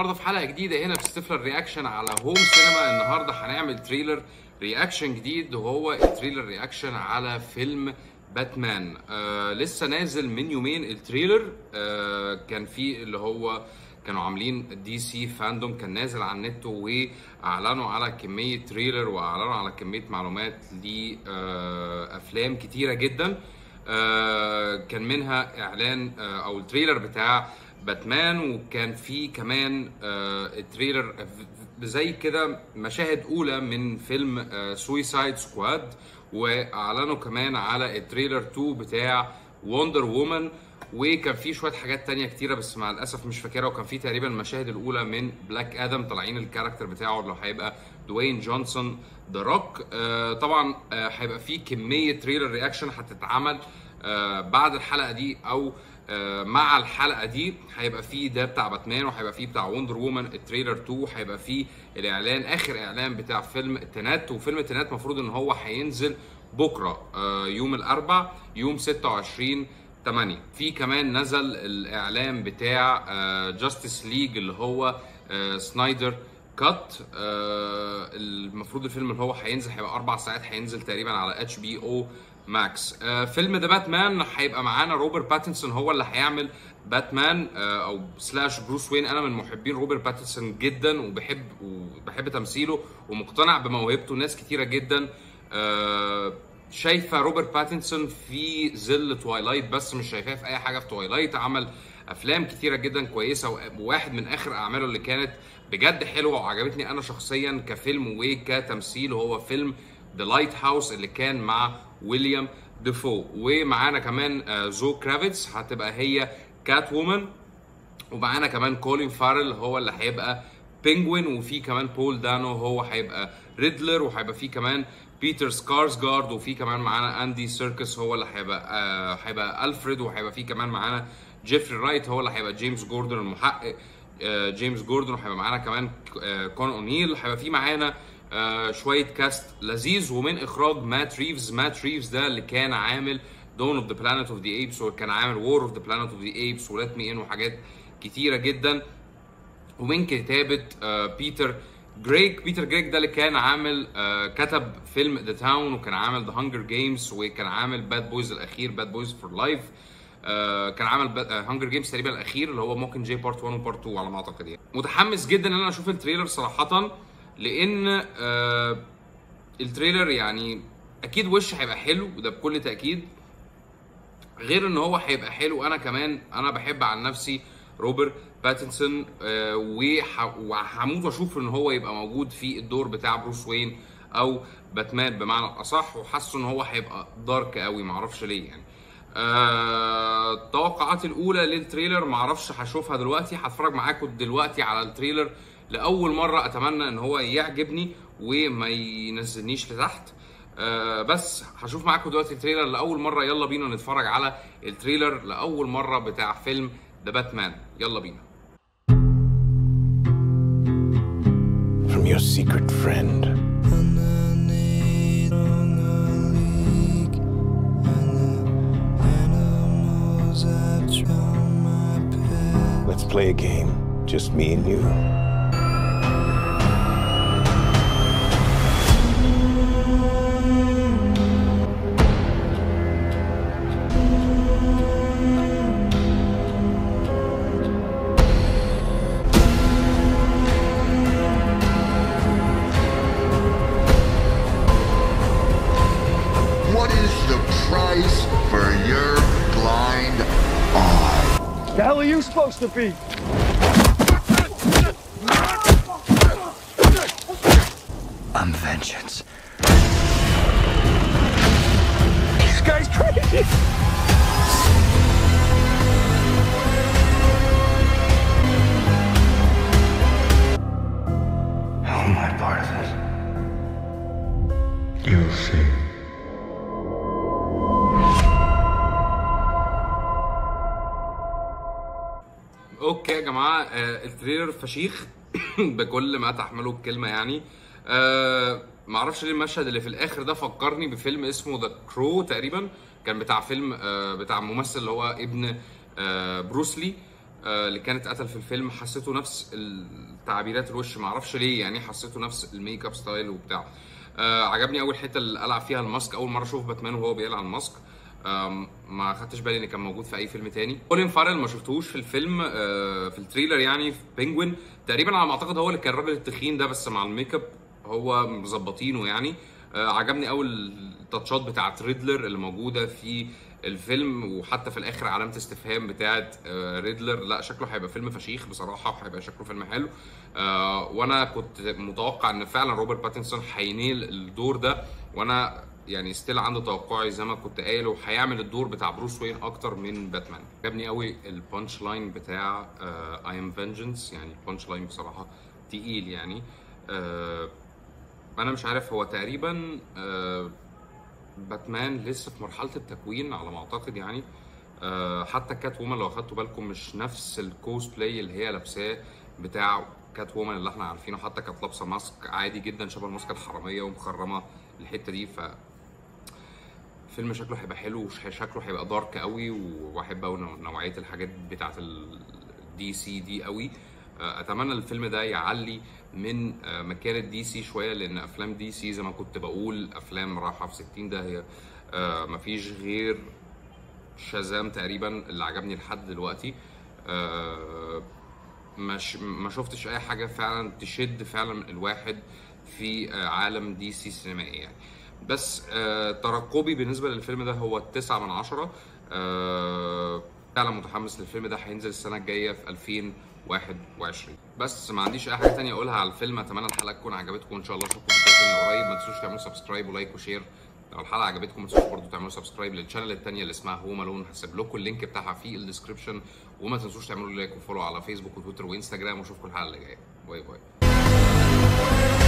النهارده في حلقه جديده هنا في ستيفلر رياكشن على هوم سينما النهارده هنعمل تريلر رياكشن جديد وهو التريلر رياكشن على فيلم باتمان آه لسه نازل من يومين التريلر آه كان في اللي هو كانوا عاملين دي سي فاندوم كان نازل على النت واعلنوا على كميه تريلر واعلنوا على كميه معلومات لافلام كتيره جدا آه كان منها اعلان آه او التريلر بتاع باتمان وكان في كمان آه التريلر زي كده مشاهد اولى من فيلم سويسايد سكواد واعلنوا كمان على التريلر 2 بتاع وندر وومن وكان في شويه حاجات تانية كتيره بس مع الاسف مش فاكرها وكان في تقريبا المشاهد الاولى من بلاك ادم طالعين الكاركتر بتاعه اللي هيبقى دوين جونسون ذا روك آه طبعا آه هيبقى في كميه تريلر رياكشن هتتعمل آه بعد الحلقه دي او آه مع الحلقه دي هيبقى في ده بتاع باتمان وهيبقى في بتاع وندر وومن التريلر 2 هيبقى في الاعلان اخر اعلان بتاع فيلم تنات وفيلم تنات المفروض ان هو هينزل بكره آه يوم الاربع يوم 26 8 في كمان نزل الاعلان بتاع جاستس ليج اللي هو سنايدر كات المفروض الفيلم اللي هو هينزل هيبقى اربع ساعات هينزل تقريبا على اتش بي او ماكس فيلم ذا باتمان هيبقى معانا روبرت باتنسون هو اللي هيعمل باتمان او سلاش بروس وين انا من محبين روبرت باتنسون جدا وبحب وبحب تمثيله ومقتنع بموهبته ناس كتيره جدا شايفه روبرت باتنسون في ظل توايلايت بس مش شايفاه في اي حاجه في توايلايت عمل افلام كتيره جدا كويسه وواحد من اخر اعماله اللي كانت بجد حلوه وعجبتني انا شخصيا كفيلم وكتمثيل وهو فيلم ذا لايت هاوس اللي كان مع ويليام ديفو ومعانا كمان زو كرافيتس هتبقى هي كات وومن ومعانا كمان كولين فارل هو اللي هيبقى بينجوين وفي كمان بول دانو هو هيبقى ريدلر وهيبقى في كمان بيتر سكارسجارد وفي كمان معانا اندي سيركس هو اللي هيبقى آه هيبقى الفريد وهيبقى في كمان معانا جيفري رايت هو اللي هيبقى جيمس جوردن المحقق آه جيمس جوردن وهيبقى معانا كمان آه كون اونيل هيبقى في معانا آه شويه كاست لذيذ ومن اخراج مات ريفز مات ريفز ده اللي كان عامل دون اوف ذا بلانيت اوف ذا ايبس وكان عامل وور اوف ذا بلانيت اوف ذا ايبس ولات مي ان وحاجات كتيره جدا ومن كتابه آه بيتر جريك بيتر جريك ده اللي كان عامل آه كتب فيلم ذا تاون وكان عامل ذا هانجر جيمز وكان عامل باد بويز الاخير باد بويز فور لايف كان عامل هانجر جيمز تقريبا الاخير اللي هو ممكن جي بارت 1 وبارت 2 على ما اعتقد يعني متحمس جدا ان انا اشوف التريلر صراحه لان آه التريلر يعني اكيد وش هيبقى حلو وده بكل تاكيد غير ان هو هيبقى حلو انا كمان انا بحب عن نفسي روبرت باتنسون آه وهموت واشوف ان هو يبقى موجود في الدور بتاع بروس وين او باتمان بمعنى الاصح وحاسه ان هو هيبقى دارك قوي معرفش ليه يعني آه التوقعات الاولى للتريلر معرفش هشوفها دلوقتي هتفرج معاكم دلوقتي على التريلر لاول مره اتمنى ان هو يعجبني وما ينزلنيش لتحت آه بس هشوف معاكم دلوقتي التريلر لاول مره يلا بينا نتفرج على التريلر لاول مره بتاع فيلم ذا باتمان يلا بينا From your secret friend. Let's play a game. Just me and you. What is the price for your blind eye? The hell are you supposed to be? I'm vengeance. This guy's crazy. How am I part of it? You'll see. اوكي يا جماعه آه التريلر فشيخ بكل ما تحمله الكلمه يعني آه معرفش ليه المشهد اللي في الاخر ده فكرني بفيلم اسمه ذا كرو تقريبا كان بتاع فيلم آه بتاع ممثل اللي هو ابن آه بروسلي آه، اللي كانت قتل في الفيلم حسيته نفس التعبيرات الوش معرفش ليه يعني حسيته نفس الميك اب ستايل وبتاع آه، عجبني اول حته اللي قلع فيها الماسك اول مره اشوف باتمان وهو بيقلع الماسك آم، ما خدتش بالي ان كان موجود في اي فيلم تاني كولين فارل ما شفتوش في الفيلم آه، في التريلر يعني في بينجوين تقريبا على ما اعتقد هو اللي كان الراجل التخين ده بس مع الميك اب هو مظبطينه يعني آه، عجبني قوي التاتشات بتاعت ريدلر اللي موجوده في الفيلم وحتى في الاخر علامه استفهام بتاعت آه، ريدلر لا شكله هيبقى فيلم فشيخ بصراحه وهيبقى شكله فيلم حلو آه، وانا كنت متوقع ان فعلا روبرت باتنسون هينيل الدور ده وانا يعني ستيل عنده توقعي زي ما كنت قايل وهيعمل الدور بتاع بروس وين اكتر من باتمان عجبني قوي البانش لاين بتاع اي ام فينجنس يعني البانش لاين بصراحه تقيل يعني آه، انا مش عارف هو تقريبا آه، باتمان لسه في مرحله التكوين على ما اعتقد يعني آه، حتى كات وومن لو اخدتوا بالكم مش نفس الكوست بلاي اللي هي لابساه بتاع كات وومن اللي احنا عارفينه حتى كانت لابسه ماسك عادي جدا شبه الماسك الحراميه ومخرمه الحته دي ف فيلم شكله هيبقى حلو وشكله هيبقى دارك قوي وبحب قوي نوعيه الحاجات بتاعت الدي سي دي قوي آه، اتمنى الفيلم ده يعلي من آه، مكانه دي سي شويه لان افلام دي سي زي ما كنت بقول افلام رايحه في 60 ده هي آه، مفيش غير شازام تقريبا اللي عجبني لحد دلوقتي آه، مش ما شفتش اي حاجه فعلا تشد فعلا الواحد في آه، عالم دي سي سينمائي يعني بس آه، ترقبي بالنسبه للفيلم ده هو تسعة من عشرة آه، فعلا متحمس للفيلم ده هينزل السنه الجايه في 2021 بس ما عنديش اي حاجه تانية اقولها على الفيلم اتمنى الحلقه تكون عجبتكم وان شاء الله اشوفكم في فيديو تاني قريب ما تنسوش تعملوا سبسكرايب ولايك وشير لو الحلقه عجبتكم ما تنسوش برضه تعملوا سبسكرايب للشانل التانية اللي اسمها هو مالون هسيب لكم اللينك بتاعها في الديسكربشن وما تنسوش تعملوا لايك وفولو على فيسبوك وتويتر وانستجرام واشوفكم الحلقه اللي جايه باي باي